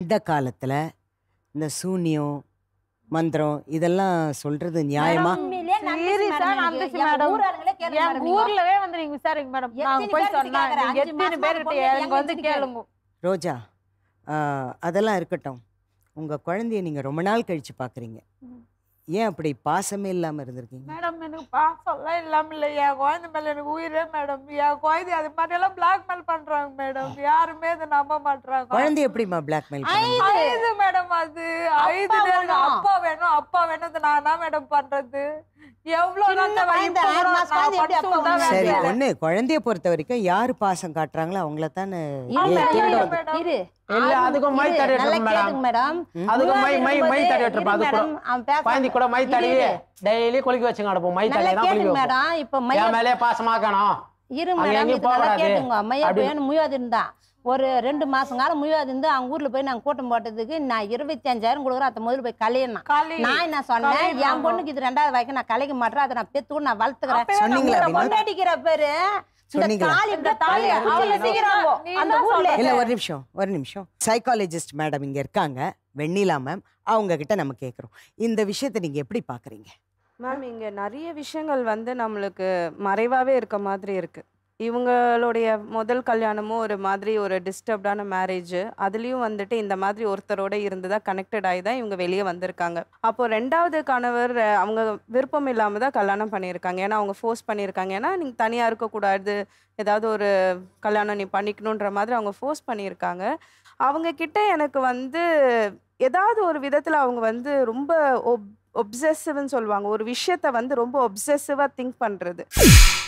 இந்த காலத்துல இந்த சூனியம் மந்திரம் இதெல்லாம் சொல்றது நியாயமா உண்மையிலேயே நம்பிச்சு Serious ஆ madam நம்பிச்சு எனக்கு. எங்க madam. ஊராளுங்களே கேளுங்க என் madam நீங்க. ஊர்லவே வந்து நீங்க விசாரிங்க மேடம் நாங்க எத்தனை போய் பேர்கிட்ட சொன்னா கேக்குறேன்? நீங்க அஞ்சு எத்தனை மாசமா பேர்கிட்ட பொண்ணு எனக்கு வந்து எங்க கேளுங்க ரோஜா ஆ, அதெல்லாம் இருக்கட்டும் உங்க குழந்தைய நீங்க ரொம்ப நாள் கழிச்சு பாக்குறீங்க ம். ஏன் அப்படி பாசமே இல்லாம இருந்திருக்கீங்க மேடம் எனக்கு பாசம்லாம் இல்லாம இல்ல என் குழந்தை மேல எனக்கு உயிரே மேடம் என் குழந்தை அது மாதிரி எல்லாம் பிளாக்மெயில் பண்றாங்க மேடம் யாருமே அதை நம்ப மாட்றாங்க குழந்தை எப்படிமா பிளாக்மெயில் பண்ணுங்க ஐது மேடம் அது ஐது அப்பா எனக்கு வேணும். அப்பா வேணும் அப்பா வேணும் அது நான் தான் மேடம் பண்றது எவ்வளவு சின்ன நாள் குழந்தை, இப்ப கூட ஆறு மாசம் நான் குழந்தை எப்படி படிச்சு அப்பா தான் வேணும்? சரி வேண்டியது. ஒண்ணு குழந்தைய பொறுத்த வரைக்கும் யாரு பாசம் காட்டுறாங்களோ அவங்கள தானே இரு ஏன் madam, திருட இரு வந்து- மேடம். இரு. இல்ல அதுக்கும் மை இரு, தடவி நல்லா மேடம் கேளுங்க மேடம் அதுக்கு மை மை மை இரு தடவி இருப்பா அது கூட madam, அவன் பேச- குழந்தை கூட மை இரு, தடவி இரு. டெய்லி குளிக்க வச்சுங்க அனுப்பும் மை நல்லா தடவி தான் கேளுங்க குளிக்க வைப்போம் மேடம் இப்ப மைய என் மேலே பாசமாக்கணும் இரு அங்க மேடம் எங்கேயும் இது நல்லா போகக்கூடாது. கேட்டுங்க மைய அப்படி- பையன் முயவாது இருந்தா ஒரு ரெண்டு மாசம் காலம் முயவாது இருந்து அவங்க ஊர்ல போய் நாங்க கூட்டம் போட்டதுக்கு நான் இருபத்தி அஞ்சாயிரம் கொடுக்குறேன் அத்த முதல்ல போய் கலையணும் களி. நான் என்ன சொன்னேன் கலையணும். என் பொண்ணுக்கு இது ரெண்டாவது வாய்க்கு நான் கலைக்க மாட்டேன் அதை நான் பெத்து நான் வளர்த்துக்கிறேன் அப்பவே சொன்னீங்களா இந்த அப்படின்னா? பொண்டாட்டிக்கிற பேரு இந்த சொன்னீங்களா? தாலி இந்த தாலி தாலி அவளை நீ செய்கிறாங்க நீ அந்த என்ன ஊர்ல இல்ல ஒரு நிமிஷம் ஒரு நிமிஷம் சைக்காலஜிஸ்ட் மேடம் இங்க இருக்காங்க வெண்ணிலா மேம் அவங்க கிட்ட நம்ம கேக்குறோம் இந்த விஷயத்தை நீங்க எப்படி பாக்குறீங்க மேம் இங்கே நிறைய விஷயங்கள் வந்து நம்மளுக்கு மறைவாகவே இருக்க மாதிரி இருக்கு இவங்களுடைய முதல் கல்யாணமும் ஒரு மாதிரி ஒரு டிஸ்டர்ப்டான மேரேஜ் அதுலேயும் வந்துட்டு இந்த மாதிரி ஒருத்தரோட இருந்து தான் கனெக்டட் ஆகி தான் இவங்க வெளியே வந்திருக்காங்க அப்போ ரெண்டாவது கணவர் அஹ், அவங்க விருப்பம் இல்லாமல் தான் கல்யாணம் பண்ணியிருக்காங்க ஏன்னா அவங்க ஃபோர்ஸ் பண்ணியிருக்காங்க ஏன்னா நீங்கள் தனியாக இருக்கக்கூடாது ஏதாவது ஒரு கல்யாணம் நீ பண்ணிக்கணுன்ற மாதிரி அவங்க ஃபோர்ஸ் பண்ணியிருக்காங்க அவங்க கிட்ட எனக்கு வந்து ஏதாவது ஒரு விதத்தில் அவங்க வந்து ரொம்ப ஒப் ஒப்சசிவ்னு சொல்லுவாங்க ஒரு விஷயத்த வந்து ரொம்ப ஒப்சசிவாக திங்க் பண்ணுறது